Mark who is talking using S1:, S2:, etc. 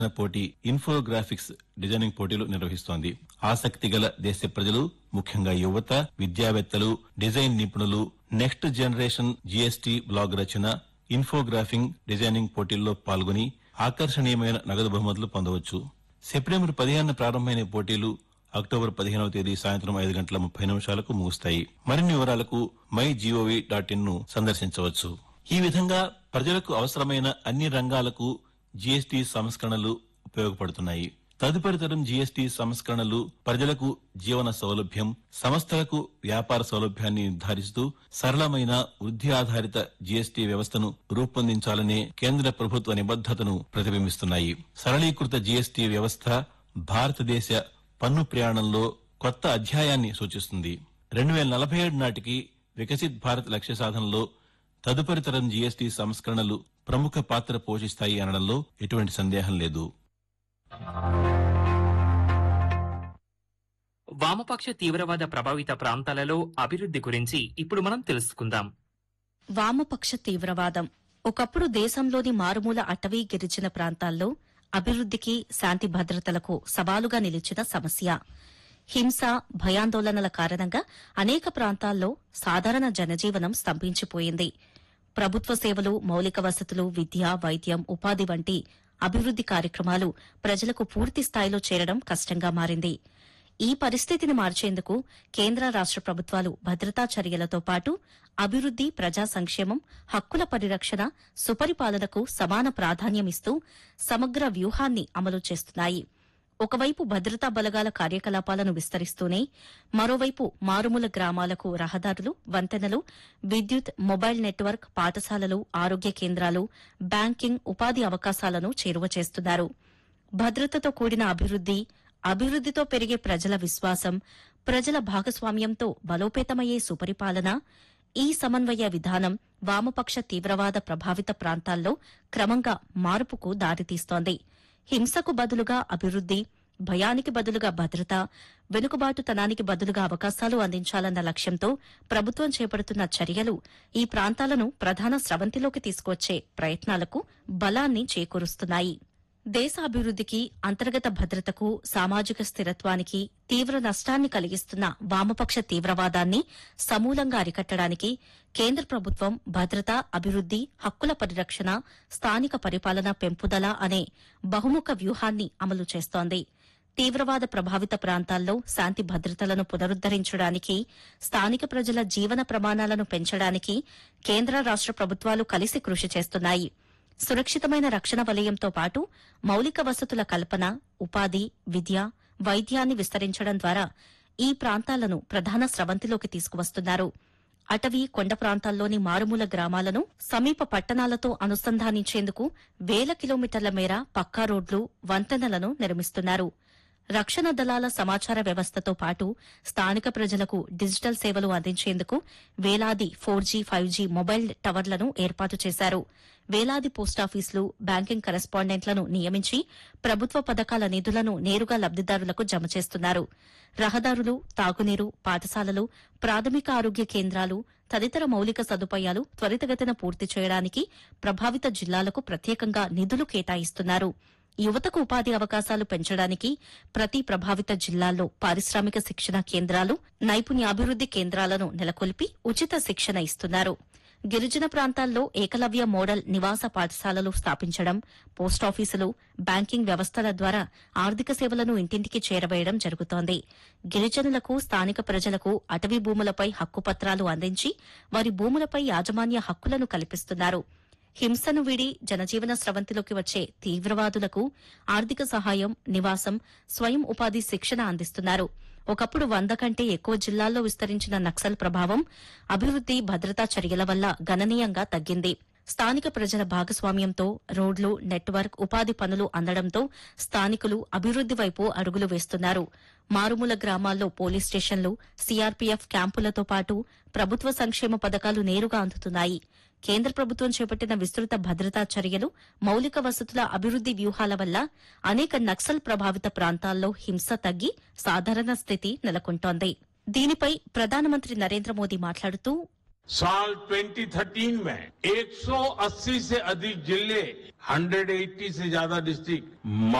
S1: పోటీ infographics designing పోటీలు నిర్వహిస్తోంది ఆసక్తి గల దేశ ప్రజలు ముఖ్యంగా యువత విద్యావేత్తలు డిజైన్ నిపుణులు నెక్స్ట్ జనరేషన్ జీఎస్టీ బ్లాగ్ రచన ఇన్ఫోగ్రాఫింగ్ డిజైనింగ్ పోటీల్లో పాల్గొని ఆకర్షణీయమైన నగదు బహుమతులు పొందవచ్చు సెప్టెంబర్ పదిహేను ప్రారంభమైన ఈ పోటీలు అక్టోబర్ పదిహేనవ తేదీ సాయంత్రం ఐదు గంటల ముప్పై నిమిషాలకు ముగుస్తాయి మరిన్ని వివరాలకు మై జీఓవి డాట్ ఇన్ ను సందర్శించవచ్చు ఈ విధంగా ప్రజలకు అవసరమైన అన్ని రంగాలకు జీఎస్టీ సంస్కరణలు ఉపయోగపడుతున్నాయి తదుపరి తరం జీఎస్టీ సంస్కరణలు ప్రజలకు జీవన సౌలభ్యం సంస్థలకు వ్యాపార సౌలభ్యాన్ని నిర్ధారిస్తూ సరళమైన వృద్ధి ఆధారిత జీఎస్టీ వ్యవస్థను రూపొందించాలనే కేంద్ర ప్రభుత్వ నిబద్దతను ప్రతిబింబిస్తున్నాయి సరళీకృత జీఎస్టీ వ్యవస్థ భారతదేశ పన్ను ప్రయాణంలో కొత్త అధ్యాయాన్ని సూచిస్తుంది రెండు వేల నలభై ఏడు నాటికి వికసిత్ భారత్ లక్ష్య సాధనలో తదుపరి తరం జీఎస్టీ సంస్కరణలు ప్రముఖ పాత్ర పోషిస్తాయి అనడంలో ఎటువంటి సందేహం లేదు
S2: వామపక్ష తీవ్రవాద ప్రభావిత ప్రాంతాలలో అభివృద్ధి గురించి ఇప్పుడు మనం తెలుసుకుందాం
S3: వామపక్ష తీవ్రవాదం ఒకప్పుడు దేశంలోని మారుమూల అటవీ గిరిజన ప్రాంతాల్లో అభివృద్ధికి శాంతి భద్రతలకు సవాలుగా నిలిచిన సమస్య హింస భయాందోళనల కారణంగా అనేక ప్రాంతాల్లో సాధారణ జనజీవనం స్తంభించిపోయింది ప్రభుత్వ సేవలు మౌలిక వసతులు విద్య వైద్యం ఉపాధి వంటి అభివృద్ది కార్యక్రమాలు ప్రజలకు పూర్తి స్థాయిలో చేరడం కష్టంగా మారింది ఈ పరిస్థితిని మార్చేందుకు కేంద్ర రాష్ట ప్రభుత్వాలు భద్రతా చర్యలతో పాటు అభివృద్ది ప్రజా సంక్షేమం హక్కుల పరిరక్షణ సుపరిపాలనకు సమాన ప్రాధాన్యమిస్తూ సమగ్ర వ్యూహాన్ని అమలు చేస్తున్నాయి ఒకవైపు భద్రతా బలగాల కార్యకలాపాలను విస్తరిస్తూనే మరోవైపు మారుమూల గ్రామాలకు రహదారులు వంతెనలు విద్యుత్ మొబైల్ నెట్వర్క్ పాఠశాలలు ఆరోగ్య కేంద్రాలు బ్యాంకింగ్ ఉపాధి అవకాశాలను చేరువ చేస్తున్నారు భద్రతతో కూడిన అభివృద్ది అభివృద్దితో పెరిగే ప్రజల విశ్వాసం ప్రజల భాగస్వామ్యంతో బలోపేతమయ్యే సుపరిపాలన ఈ సమన్వయ విధానం వామపక్ష తీవ్రవాద ప్రభావిత ప్రాంతాల్లో క్రమంగా మార్పుకు దారితీస్తోంది హింసకు బదులుగా అభివృద్ది భయానికి బదులుగా భద్రత వెనుకబాటుతనానికి బదులుగా అవకాశాలు అందించాలన్న లక్ష్యంతో ప్రభుత్వం చేపడుతున్న చర్యలు ఈ ప్రాంతాలను ప్రధాన స్రవంతిలోకి తీసుకొచ్చే ప్రయత్నాలకు బలాన్ని చేకూరుస్తున్నాయి దేశ అభివృద్దికి అంతర్గత భద్రతకు సామాజిక స్థిరత్వానికి తీవ్ర నష్టాన్ని కలిగిస్తున్న వామపక్ష తీవ్రవాదాన్ని సమూలంగా అరికట్టడానికి కేంద్ర ప్రభుత్వం భద్రత అభివృద్ది హక్కుల పరిరక్షణ స్థానిక పరిపాలన పెంపుదల అనే బహుముఖ వ్యూహాన్ని అమలు చేస్తోంది తీవ్రవాద ప్రభావిత ప్రాంతాల్లో శాంతి భద్రతలను పునరుద్దరించడానికి స్థానిక ప్రజల జీవన ప్రమాణాలను పెంచడానికి కేంద్ర రాష్ట ప్రభుత్వాలు కలిసి కృషి చేస్తున్నాయి సురక్షితమైన రక్షణ వలయంతో పాటు మౌలిక వసతుల కల్పన ఉపాధి విద్య వైద్యాన్ని విస్తరించడం ద్వారా ఈ ప్రాంతాలను ప్రధాన స్రవంతిలోకి తీసుకువస్తున్నారు అటవీ కొండ ప్రాంతాల్లోని మారుమూల గ్రామాలను సమీప పట్టణాలతో అనుసంధానించేందుకు వేల కిలోమీటర్ల మేర పక్కా రోడ్లు వంతెనలను నిర్మిస్తున్నారు రక్షణ దళాల సమాచార వ్యవస్థతో పాటు స్థానిక ప్రజలకు డిజిటల్ సేవలు అందించేందుకు వేలాది four G five G mobile టవర్లను ఏర్పాటు చేశారు వేలాది పోస్టాఫీసులు బ్యాంకింగ్ కరెస్పాండెంట్లను నియమించి ప్రభుత్వ పథకాల నిధులను నేరుగా లబ్దిదారులకు జమ చేస్తున్నారు రహదారులు తాగునీరు పాఠశాలలు ప్రాథమిక ఆరోగ్య కేంద్రాలు తదితర మౌలిక సదుపాయాలు త్వరితగతిన పూర్తి చేయడానికి ప్రభావిత జిల్లాలకు ప్రత్యేకంగా నిధులు కేటాయిస్తున్నారు యువతకు ఉపాధి అవకాశాలు పెంచడానికి ప్రతి ప్రభావిత జిల్లాల్లో పారిశ్రామిక శిక్షణ కేంద్రాలు నైపుణ్యాభివృద్ది కేంద్రాలను నెలకొల్పి ఉచిత శిక్షణ ఇస్తున్నారు గిరిజన ప్రాంతాల్లో ఏకలవ్య మోడల్ నివాస పాఠశాలలు స్థాపించడం పోస్టాఫీసులు బ్యాంకింగ్ వ్యవస్థల ద్వారా ఆర్థిక సేవలను ఇంటింటికి చేరవేయడం జరుగుతోంది గిరిజనులకు స్థానిక ప్రజలకు అటవీ భూములపై హక్కుపత్రాలు అందించి వారి భూములపై యాజమాన్య హక్కులను కల్పిస్తున్నారు హింసను వీడి జనజీవన స్రవంతిలోకి వచ్చే తీవ్రవాదులకు ఆర్థిక సహాయం నివాసం స్వయం ఉపాధి శిక్షణ అందిస్తున్నారు ఒకప్పుడు వంద కంటే ఎక్కువ జిల్లాల్లో విస్తరించిన నక్సల్ ప్రభావం అభివృద్ది భద్రతా చర్యల వల్ల గణనీయంగా తగ్గింది స్థానిక ప్రజల భాగస్వామ్యంతో రోడ్లు నెట్వర్క్ ఉపాధి పనులు అందడంతో స్థానికులు అభివృద్ది వైపు అడుగులు వేస్తున్నారు మారుమూల గ్రామాల్లో పోలీస్ స్టేషన్లు సీఆర్పీఎఫ్ క్యాంపులతో పాటు ప్రభుత్వ సంక్షేమ పథకాలు నేరుగా అందుతున్నాయి కేంద్ర ప్రభుత్వం చేపట్టిన విస్తృత భద్రతా చర్యలు మౌలిక వసతుల అభివృద్ది వ్యూహాల వల్ల అనేక నక్సల్ ప్రభావిత ప్రాంతాల్లో హింస తగ్గి సాధారణ స్థితి నెలకొంటోంది దీనిపై ప్రధానమంత్రి నరేంద్ర మోదీ మాట్లాడుతూ
S4: साल 2013 में 180 से अधिक जिले 180 से ज्यादा डिस्ट्रिक्ट